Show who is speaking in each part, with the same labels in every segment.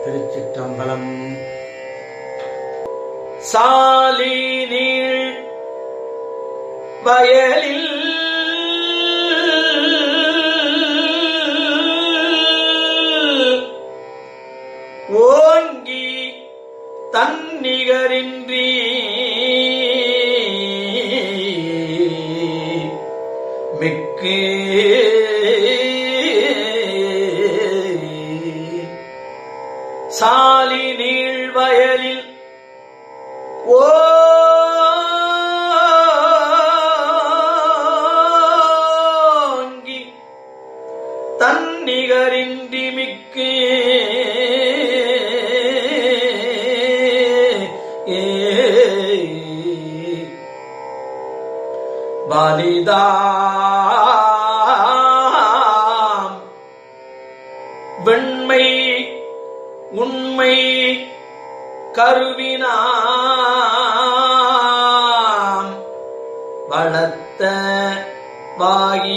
Speaker 1: திருச்சிற்றம்பலம் சாலி நீள் வயலில் ஓங்கி தன்னிகரின்றி மிக்கு சாலி நீள் வயலில் ஓங்கி தன்னிகரின்றி மிக்கு பலிதாம் வெண்மை உண்மை கருவினாம் வளர்த்த வாயி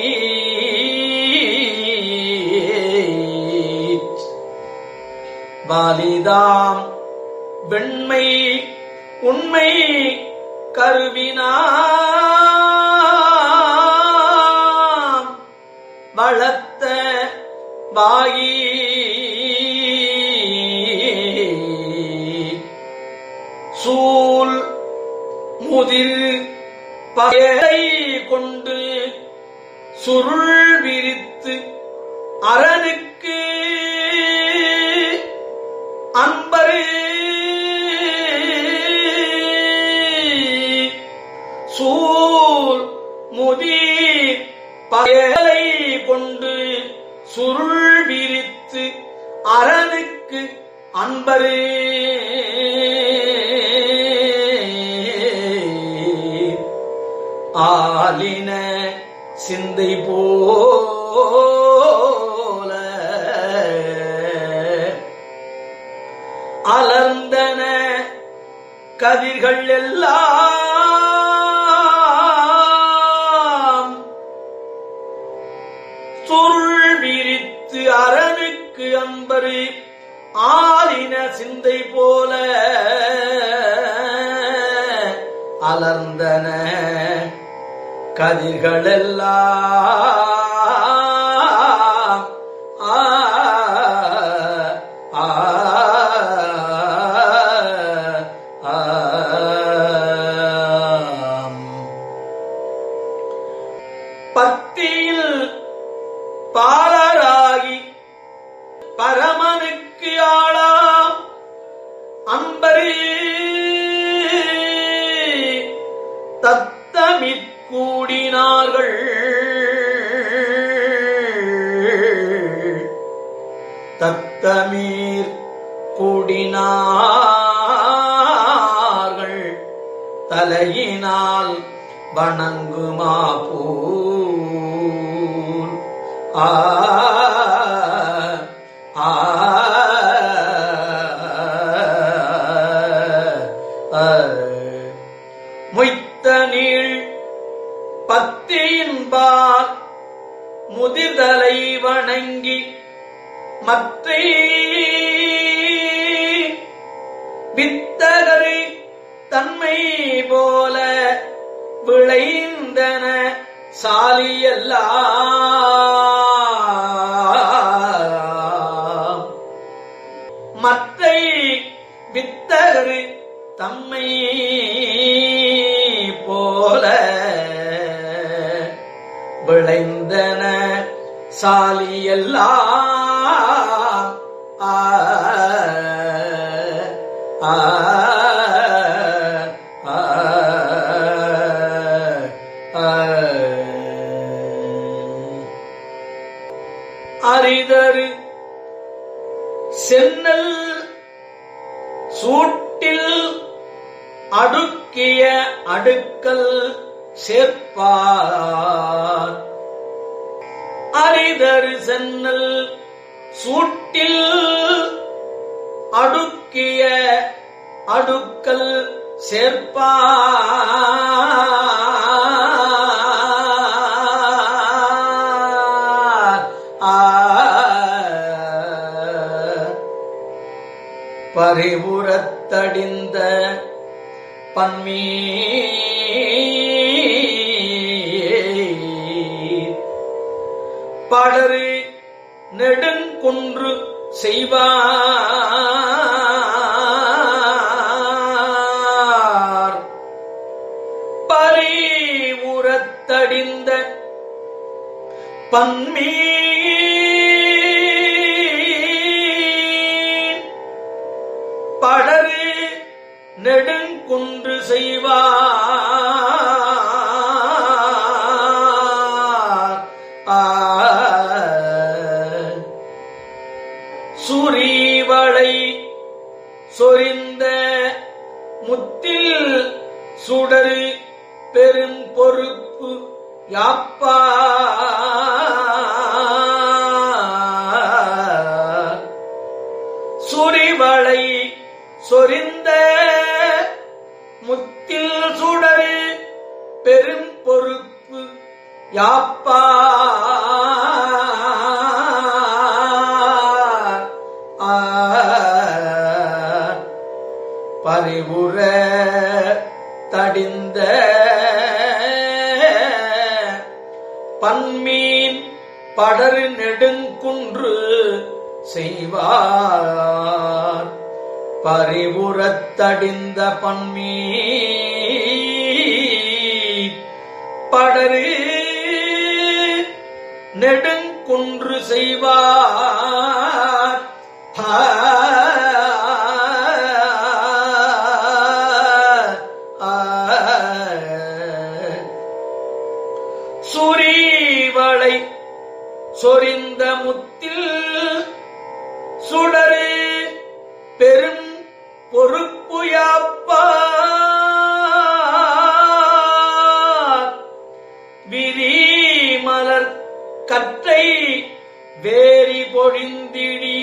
Speaker 1: வாலிதாம் வெண்மை உண்மை கருவினாம் வளர்த்த வாயி சூல் முதிர் பயரை கொண்டு சுருள் விரித்து அரணுக்கு அன்பரு சூல் முதிர் பயலை கொண்டு சுருள் விரித்து அரணுக்கு அன்பரே ஆலின சிந்தை போல அலர்ந்தன கதிர்கள் எல்லாம் சுருள் விரித்து அரணுக்கு அன்பரு ஆலின சிந்தை போல அலர்ந்தன கதிர்களெல்லாம் ஆ ஆ ஆம். பத்தியில் பாலராகி பரமனுக்கு ஆளாம் அன்பரே தத்தமிற்கூடினார்கள் தத்தமீர் கூடினார்கள் தலையினால் வணங்குமா பூல் ஆ ஆ ஆ. மொய்த்த நீள் பத்தியின்பால் முதிர்தலை வணங்கி மற்றை வித்தகரை தன்மை போல விளைந்தன சாலியெல்லாம் மற்றை வித்தகரு தம்மை போல விளைந்தன சாலியெல்லாம் ஆ ஆ ஆ ஆ அரிதரு சென்னல் சூட்டில் அடுக்கிய அடுக்கல் சேர்ப்பார் அரிதரு சென்னல் சூட்டில் அடுக்கிய அடுக்கல் சேர்ப்பார் ஆ பறிவுறத்தடிந்த பன்மீ படரு நெடுங்குன்று செய்வார் பறிவுறத்தடிந்த பன்மீ படரு நெடுங்குன்று செய்வார் ஆ. சுரீவளை சொரிந்த முத்தில் சுடரு பெரும் பொறுப்பு யாப்பா சுரிவளை சொரிந்த முத்தில் சுடரு பெரும் பொறுப்பு யாப்பா ஆ. பறிவுற தடிந்த பன்மீன் படரு நெடுங்குன்று செய்வார் பறிவுறத்தடிந்த பன்மீன் படரு நெடுங்குன்று செய்வார் ஆ. சுரீவளை சொரிந்த முத்தில் சுடரு பெரும் பொறுப்பு யாப்பா விரி மலர் கற்றை வேரி பொழிந்திடி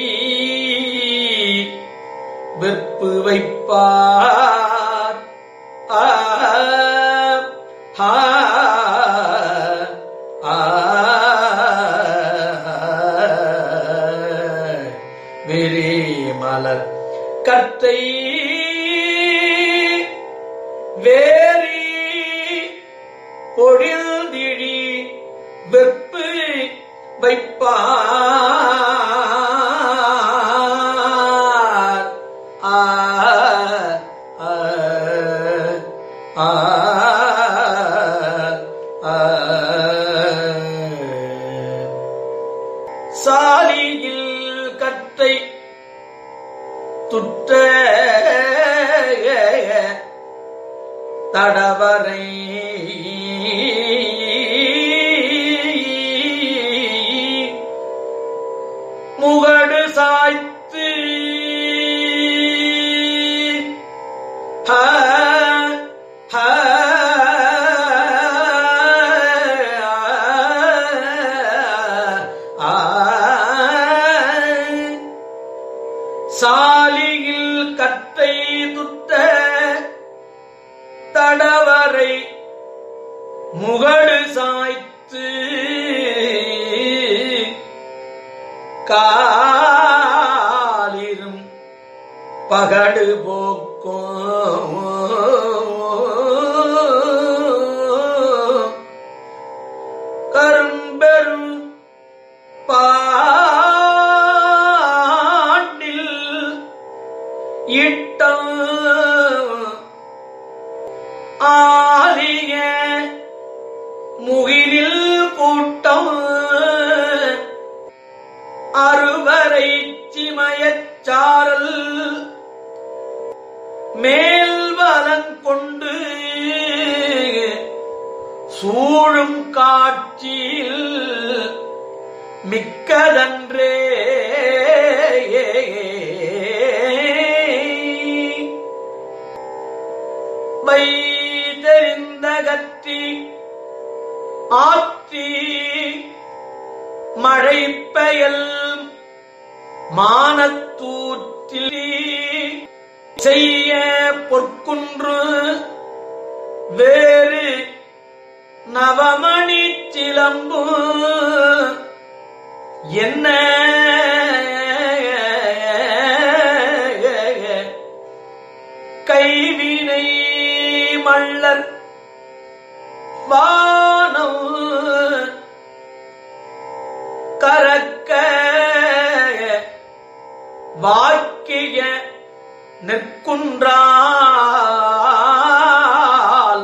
Speaker 1: வெப்பு வைப்பார் ஆ ஆ ஆ விரி மலர் கற்றை வேரி பொழில்திழி வெப்பு வைப்பார் ஆ ஆ ஆ ஆ சாலியில் கற்றை துற்ற தடவரை முகடு சாய்த்து ஹ, ஹ, ஆ, சாலியில் கத்தை துத்த தடவரை முகடு சாய்த்து காலிரும் பகடு போக்கும் கரும்பெரும் பாண்டில் இட்டம் ஆலிய முகிலில் கூட்டம் அறுவரை சிமயச்சாரல் மேல் வலங்கொண்டு சூழும் காட்சியில் மிக்கதன்றே வைதெறிந்த கத்தி ஆத்தி மழை பெயல் மானத்தூற்றில் செய்ய பொற்குன்று வேறு நவமணி சிலம்பு என்ன வாக்கிய நிற்குன்றால்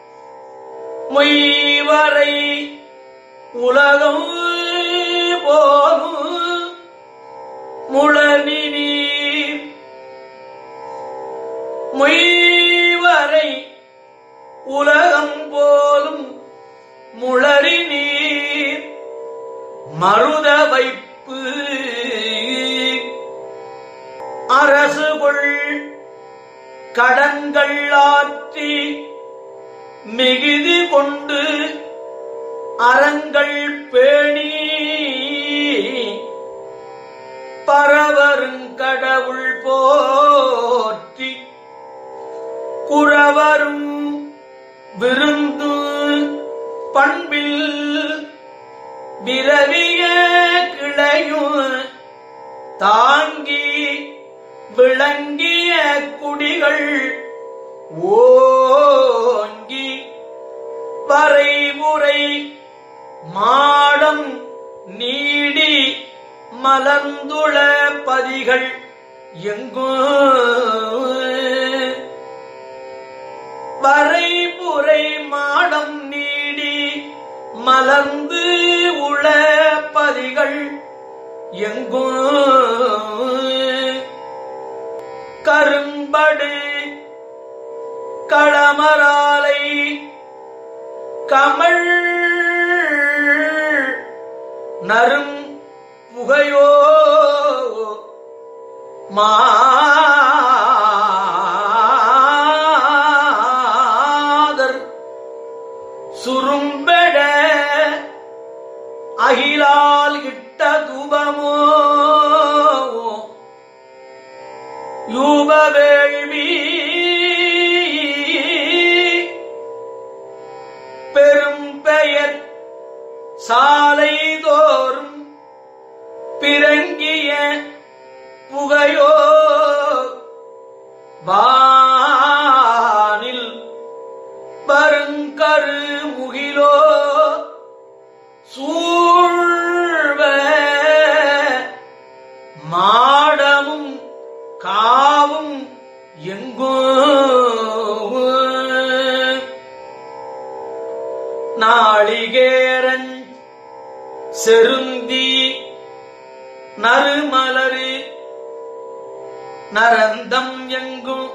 Speaker 1: மொய்வரை உலகம் போலும் முழனி நீர் மொய்வரை உலகம் போலும் முளறி நீர் மருத வைப்பு அரசு கொள் கடன்கள் ஆற்றி மிகுதி கொண்டு அறங்கள் பேணி பரவருங்கடவுள் போற்றி குறவரும் விருந்து பண்பில் விரவிய கிளையும் தாங்கி விளங்கிய குடிகள் ஓங்கி வரைமுறை மாடம் நீடி மலர்ந்துள பதிகள் எங்கும் வரைபுரை மாடம் நீடி மலர்ந்து உள பதிகள் எங்கும் கரும்படு களமராலை கமழ் நரும் புகையோ மாதர் சுரும்பெட அகிலால் இட்ட தூபமோ யூப வேள்வி பெரும் பெயர் சாலை தோறும் பிறங்கிய புகையோ வானில் வருங்கரு முகிலோ சூழ்வ மாடமும் காவும் எங்கோ நாளிகேரன் செருந்தி நறுமலரு நரந்தம் எங்கும்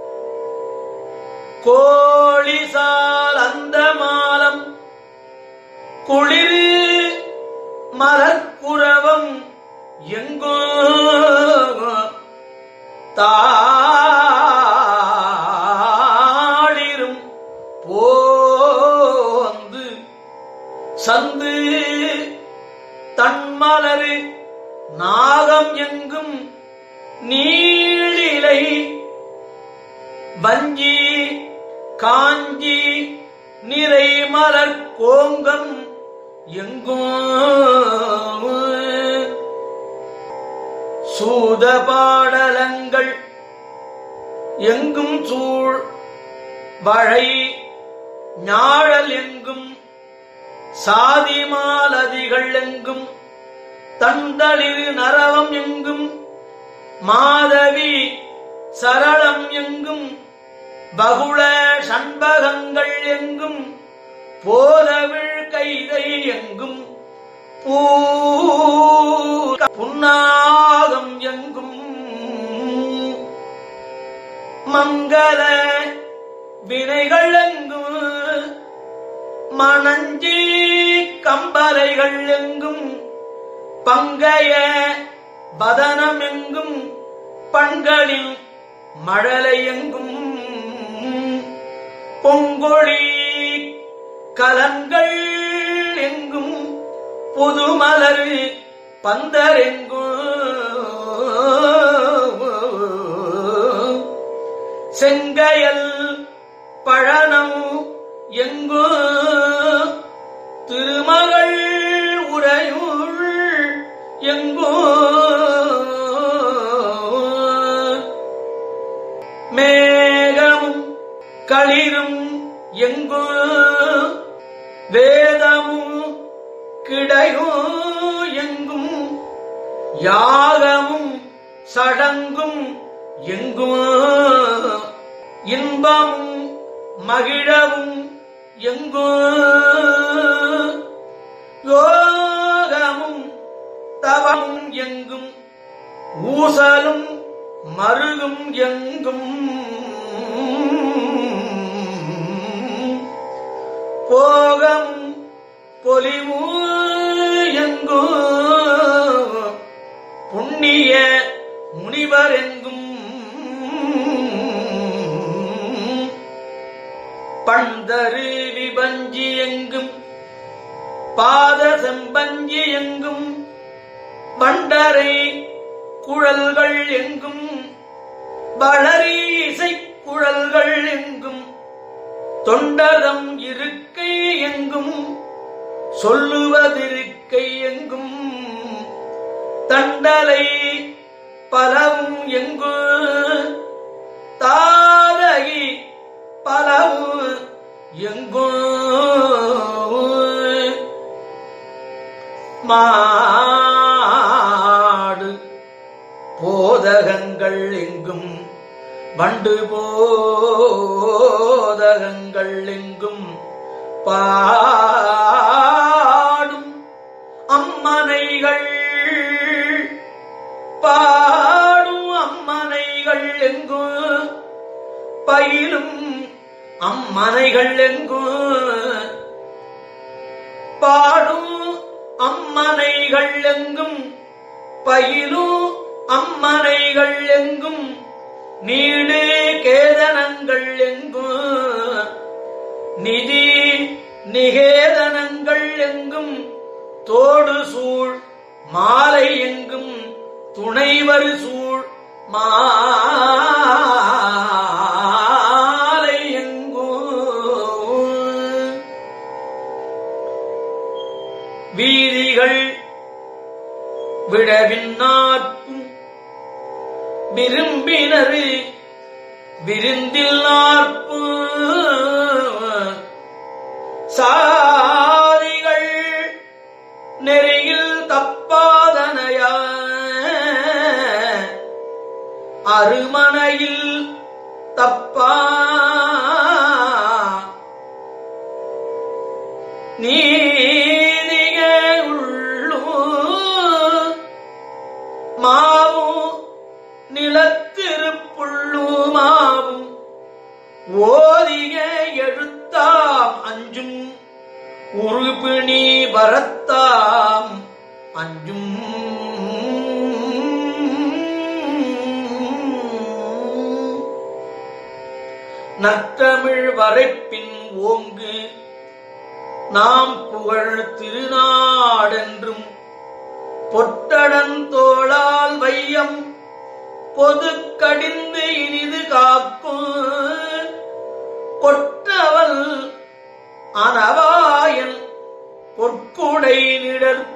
Speaker 1: கோழிசால் அந்த மாலம் குளிரு மலர்குரவம் எங்கோ தாளிரும் போந்து சந்து தன்மலரு நாகம் எங்கும் நீளிலை வஞ்சி காஞ்சி நிறை மலர் கோங்கம் எங்கும் சூத பாடலங்கள் எங்கும் சூழ் வழை ஞாழல் எங்கும் சாதி மாலதிகள் எங்கும் தந்தளிரு நரவம் எங்கும் மாதவி சரளம் எங்கும் பகுள சண்பகங்கள் எங்கும் போதவிழ் கைதை எங்கும் பூ புன்னாகம் எங்கும் மங்கள வினைகள் எங்கும் மணஞ்சி கம்பலைகள் எங்கும் பங்கைய பதனம் எங்கும் பண்களில் மழலை எங்கும் பொங்கொழி கலங்கள் எங்கும் புதுமலர் பந்தரெங்கும் செங்கையல் பழனம் எங்கோ திருமகள் உரையுள் எங்கோ மேகமும் களிரும் எங்கோ வேதமும் கிடையும் எங்கும் யாகமும் சடங்கும் எங்கும் இன்பமும் மகிழவும் எங்கும் யோகமும் தவமும் எங்கும் ஊசலும் மருகும் எங்கும் போகம் பொலிவு எங்கும் புண்ணிய முனிவர் எங்கும் பந்தரு விபஞ்சி எங்கும் பாத செம்பஞ்சி எங்கும் பண்டரை குழல்கள் எங்கும் வளரி இசை குழல்கள் எங்கும் தொண்டரம் இருக்கை எங்கும் சொல்லுவதிருக்கை எங்கும் தண்டலை பலவும் எங்கு தாரகி பலவும் எங்கும் மாடு போதகங்கள் எங்கும் வண்டு போதகங்கள் எங்கும் பாடும் அம்மனைகள் பாடும் அம்மனைகள் எங்கும் பயிலும் அம்மனைகள் எங்கும் பாடும் அம்மனைகள் எங்கும் பயிலும் அம்மனைகள் எங்கும் நீடு கேதனங்கள் எங்கும் நிதி நிகேதனங்கள் எங்கும் தோடு சூழ் மாலை எங்கும் துணைவர் சூழ் மாலை எங்கும் வீதிகள் விடவின்னார்க்கும் விரும்பினரு விருந்தில் நாற்பும் சாதிகள் நெறியில் தப்பாதனைய அருமனையில் தப்பா நீதிக உள்ளு மாவும் நிலத்திருப்புள்ளு மாவும் ஓதிக எழுத்தாம் அஞ்சும் உருபிணி வரத்தாம் அஞ்சும் நற்றமிழ் வரைப்பின் ஓங்கு நாம் புகழ் திருநாடென்றும் பொட்டடன் தோளால் வையம் பொது கடிந்து இனிது காக்கும் கொற்றவள் அனவாயன் பொற்குடை நிழல்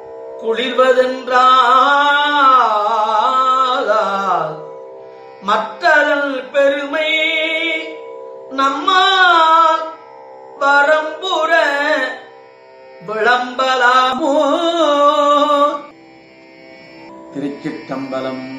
Speaker 1: குளிர்வதென்றால் மற்றதன் பெருமை நம்மால் வரம்புற விளம்பலாமோ
Speaker 2: திருச்சிற்றம்பலம்